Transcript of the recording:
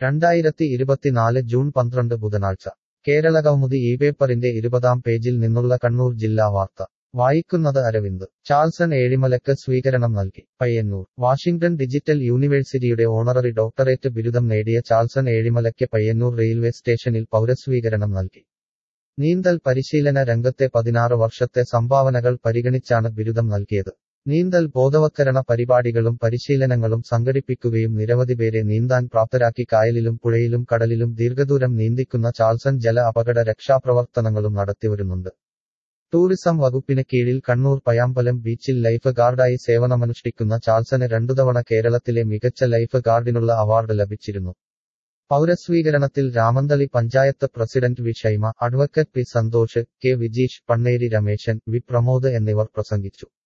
രണ്ടായിരത്തി ഇരുപത്തിനാല് ജൂൺ പന്ത്രണ്ട് ബുധനാഴ്ച കേരള കൗമുദി ഈ പേപ്പറിന്റെ ഇരുപതാം പേജിൽ നിന്നുള്ള കണ്ണൂർ ജില്ലാ വാർത്ത വായിക്കുന്നത് അരവിന്ദ് ചാൾസൺ ഏഴിമലക്ക് സ്വീകരണം നൽകി പയ്യന്നൂർ വാഷിംഗ്ടൺ ഡിജിറ്റൽ യൂണിവേഴ്സിറ്റിയുടെ ഓണററി ഡോക്ടറേറ്റ് ബിരുദം നേടിയ ചാൾസൺ ഏഴിമലയ്ക്ക് പയ്യന്നൂർ റെയിൽവേ സ്റ്റേഷനിൽ പൗരസ്വീകരണം നൽകി നീന്തൽ പരിശീലന രംഗത്തെ പതിനാറ് വർഷത്തെ സംഭാവനകൾ പരിഗണിച്ചാണ് ബിരുദം നൽകിയത് നീന്തൽ ബോധവത്കരണ പരിപാടികളും പരിശീലനങ്ങളും സംഘടിപ്പിക്കുകയും നിരവധി പേരെ നീന്താൻ പ്രാപ്തരാക്കി കായലിലും പുഴയിലും കടലിലും ദീർഘദൂരം നീന്തിക്കുന്ന ചാൾസൺ ജല അപകട രക്ഷാപ്രവർത്തനങ്ങളും നടത്തിവരുന്നുണ്ട് ടൂറിസം വകുപ്പിന് കീഴിൽ കണ്ണൂർ പയാമ്പലം ബീച്ചിൽ ലൈഫ് ഗാർഡായി സേവനമനുഷ്ഠിക്കുന്ന ചാൾസന് രണ്ടുതവണ കേരളത്തിലെ മികച്ച ലൈഫ് ഗാർഡിനുള്ള അവാർഡ് ലഭിച്ചിരുന്നു പൗരസ്വീകരണത്തിൽ Ramanthali panchayat president V Shaima advocate P Santhosh K Vijeesh Panneri Rameshan V Pramod എന്നിവർ പ്രസംഗിച്ചു